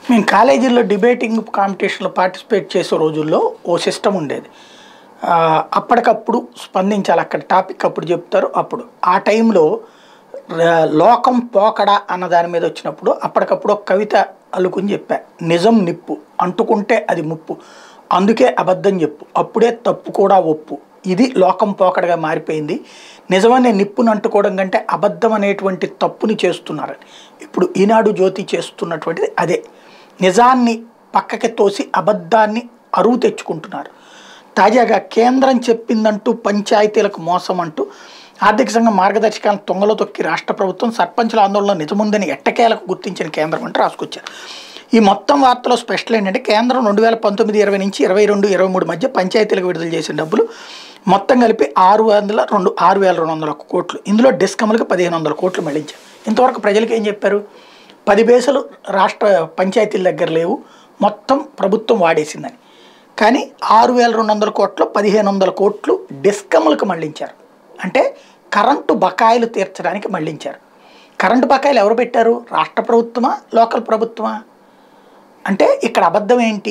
మేము కాలేజీల్లో డిబేటింగ్ కాంపిటీషన్లో పార్టిసిపేట్ చేసే రోజుల్లో ఓ సిస్టమ్ ఉండేది ఆ, అప్పటికప్పుడు స్పందించాలి అక్కడ టాపిక్ అప్పుడు చెప్తారు అప్పుడు ఆ టైంలో ర- లోకం పోకడ అన్న దాని మీద వచ్చినప్పుడు అప్పటికప్పుడు ఒక కవిత అల్లుకుని చెప్పా నిజం నిప్పు అంటుకుంటే అది ముప్పు అందుకే అబద్ధం చెప్పు అప్పుడే తప్పు కూడా ఒప్పు ఇది లోకం పోకడగా మారిపోయింది నిజమనే నిప్పును అంటుకోవడం కంటే అబద్ధం అనేటువంటి తప్పుని చేస్తున్నారని ఇప్పుడు ఈనాడు జ్యోతి చేస్తున్నటువంటిది అదే నిజాన్ని పక్కకి తోసి అబద్ధాన్ని అరువు తెచ్చుకుంటున్నారు తాజాగా కేంద్రం చెప్పిందంటూ పంచాయతీలకు మోసం అంటూ ఆర్థిక సంఘం మార్గదర్శకాలను తొంగలో తొక్కి రాష్ట్ర ప్రభుత్వం సర్పంచుల ఆందోళనలో నిజముందని ఎట్టకేలకు గుర్తించిన కేంద్రం అంటూ రాసుకొచ్చారు ఈ మొత్తం వార్తలో స్పెషల్ ఏంటంటే కేంద్రం రెండు వేల పంతొమ్మిది ఇరవై నుంచి ఇరవై రెండు ఇరవై మూడు మధ్య పంచాయతీలకు విడుదల చేసిన డబ్బులు మొత్తం కలిపి ఆరు వందల రెండు ఆరు వేల రెండు వందల కోట్లు ఇందులో డిస్కమ్లకు పదిహేను వందల కోట్లు మళ్ళించారు ఇంతవరకు ప్రజలకు ఏం చెప్పారు పది బేసలు రాష్ట్ర పంచాయతీల దగ్గర లేవు మొత్తం ప్రభుత్వం వాడేసిందని కానీ ఆరు వేల రెండు వందల కోట్లు పదిహేను వందల కోట్లు డిస్కమ్లకు మళ్ళించారు అంటే కరెంటు బకాయిలు తీర్చడానికి మళ్ళించారు కరెంటు బకాయిలు ఎవరు పెట్టారు రాష్ట్ర ప్రభుత్వమా లోకల్ ప్రభుత్వమా అంటే ఇక్కడ అబద్ధం ఏంటి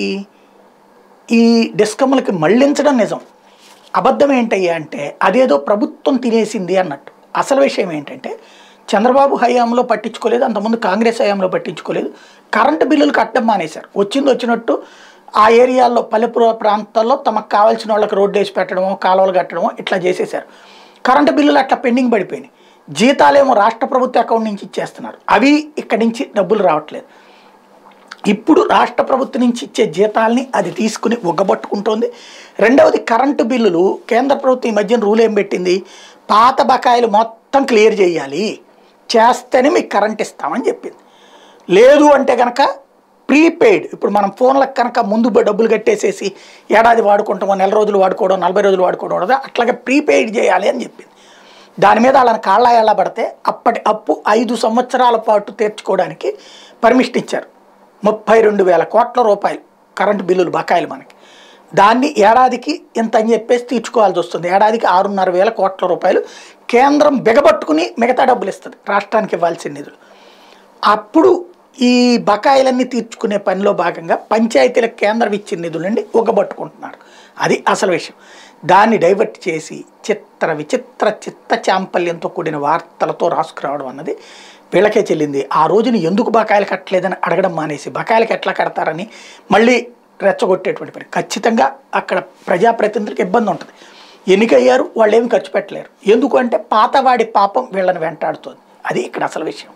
ఈ డిస్కమ్లకి మళ్ళించడం నిజం అబద్ధం ఏంటయ్యా అంటే అదేదో ప్రభుత్వం తినేసింది అన్నట్టు అసలు విషయం ఏంటంటే చంద్రబాబు హయాంలో పట్టించుకోలేదు అంతకుముందు కాంగ్రెస్ హయాంలో పట్టించుకోలేదు కరెంటు బిల్లులు కట్టడం మానేశారు వచ్చింది వచ్చినట్టు ఆ ఏరియాల్లో పల్లెపుర ప్రాంతాల్లో తమకు కావాల్సిన వాళ్ళకి రోడ్లు వేసి పెట్టడమో కాలువలు కట్టడమో ఇట్లా చేసేశారు కరెంటు బిల్లులు అట్లా పెండింగ్ పడిపోయినాయి జీతాలేమో రాష్ట్ర ప్రభుత్వ అకౌంట్ నుంచి ఇచ్చేస్తున్నారు అవి ఇక్కడి నుంచి డబ్బులు రావట్లేదు ఇప్పుడు రాష్ట్ర ప్రభుత్వం నుంచి ఇచ్చే జీతాల్ని అది తీసుకుని ఒగ్గబట్టుకుంటోంది రెండవది కరెంటు బిల్లులు కేంద్ర ప్రభుత్వం ఈ మధ్యన రూల్ ఏం పెట్టింది పాత బకాయిలు మొత్తం క్లియర్ చేయాలి చేస్తేనే మీకు కరెంట్ ఇస్తామని చెప్పింది లేదు అంటే కనుక ప్రీపెయిడ్ ఇప్పుడు మనం ఫోన్లకు కనుక ముందు డబ్బులు కట్టేసేసి ఏడాది వాడుకుంటామో నెల రోజులు వాడుకోవడం నలభై రోజులు వాడుకోవడం ఉండదు అట్లాగే ప్రీపెయిడ్ చేయాలి అని చెప్పింది దాని మీద వాళ్ళని కాళ్ళ ఎలా పడితే అప్పటి అప్పు ఐదు సంవత్సరాల పాటు తీర్చుకోవడానికి పర్మిషన్ ఇచ్చారు ముప్పై రెండు వేల కోట్ల రూపాయలు కరెంటు బిల్లులు బకాయిలు మనకి దాన్ని ఏడాదికి ఇంత అని చెప్పేసి తీర్చుకోవాల్సి వస్తుంది ఏడాదికి ఆరున్నర వేల కోట్ల రూపాయలు కేంద్రం బిగబట్టుకుని మిగతా డబ్బులు ఇస్తుంది రాష్ట్రానికి ఇవ్వాల్సిన నిధులు అప్పుడు ఈ బకాయిలన్నీ తీర్చుకునే పనిలో భాగంగా పంచాయతీలకు కేంద్రం ఇచ్చిన నిధులండి ఒగ్గబట్టుకుంటున్నారు అది అసలు విషయం దాన్ని డైవర్ట్ చేసి చిత్ర విచిత్ర చిత్త చాంపల్యంతో కూడిన వార్తలతో రాసుకురావడం అన్నది వీళ్ళకే చెల్లింది ఆ రోజున ఎందుకు బకాయిలు కట్టలేదని అడగడం మానేసి బకాయిలకు ఎట్లా కడతారని మళ్ళీ రెచ్చగొట్టేటువంటి పని ఖచ్చితంగా అక్కడ ప్రజాప్రతినిధులకు ఇబ్బంది ఉంటుంది ఎన్నికయ్యారు వాళ్ళు ఏమి ఖర్చు పెట్టలేరు ఎందుకు అంటే పాతవాడి పాపం వీళ్ళని వెంటాడుతుంది అది ఇక్కడ అసలు విషయం